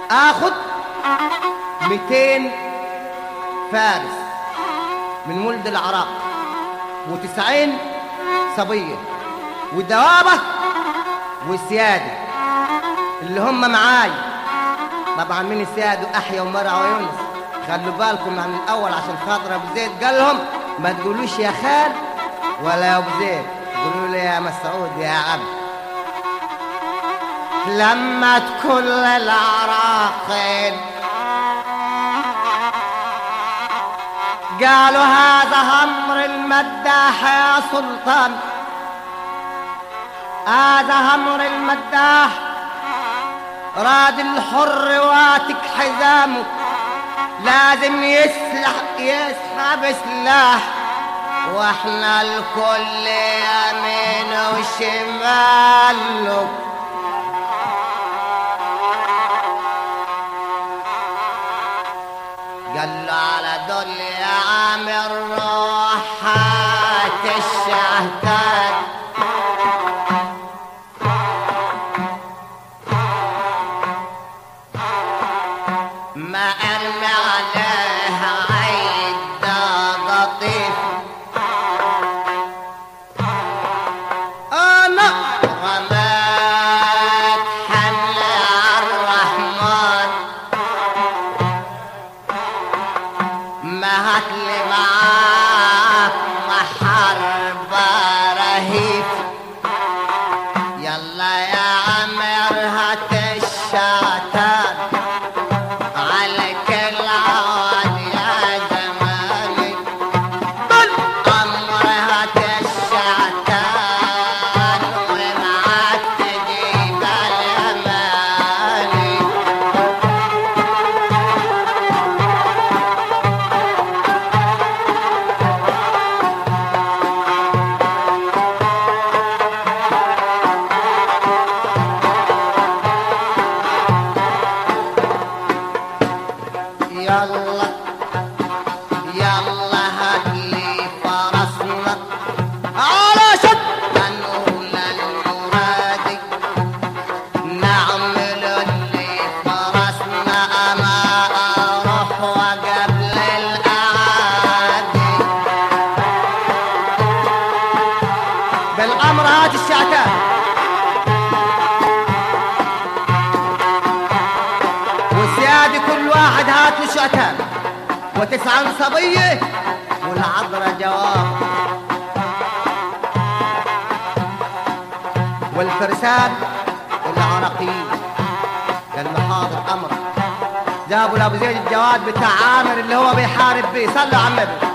اخد 200 فارس من ولد العراق وتسعين صبية ودوابة والسيادة اللي هم معاي طبعا من السيادة أحيا ومرعى ويونس خلوا بالكم عن الأول عشان خاطر أبو زيد قال لهم ما تقولوش يا خال ولا يا أبو زيد قولوا لي يا مسعود يا عبد لما كل العراقين قالوا هذا امر المداح يا سلطان هذا امر المداح راد الحر واتك حزامه لازم يسلح يسحب سلاح واحنا الكل يمين وشمال قال له على دول يا عامر روحات الشهدان ما ارمي عليها عيد قطيف انا رمات حمل الرحمن ما هتلي معاك محارب رهيب يلا يا عمر هات الشاتان على كل عواد يا زماني بالأمر هات الشاتان ومعاك تجيب الأماني يلا يلا هاتلي فرسنا على شد نقول المرادي نعمل اللي فرسنا اما اروح وقبل الاعادي بالامر هات الشعتان والسيادة كل واحد هات له شعتان وتسعة صبية والعذرة جواب والفرسان العراقيين قال له حاضر امر جابوا لابو زيد الجواد بتاع عامر اللي هو بيحارب بيه صلوا على النبي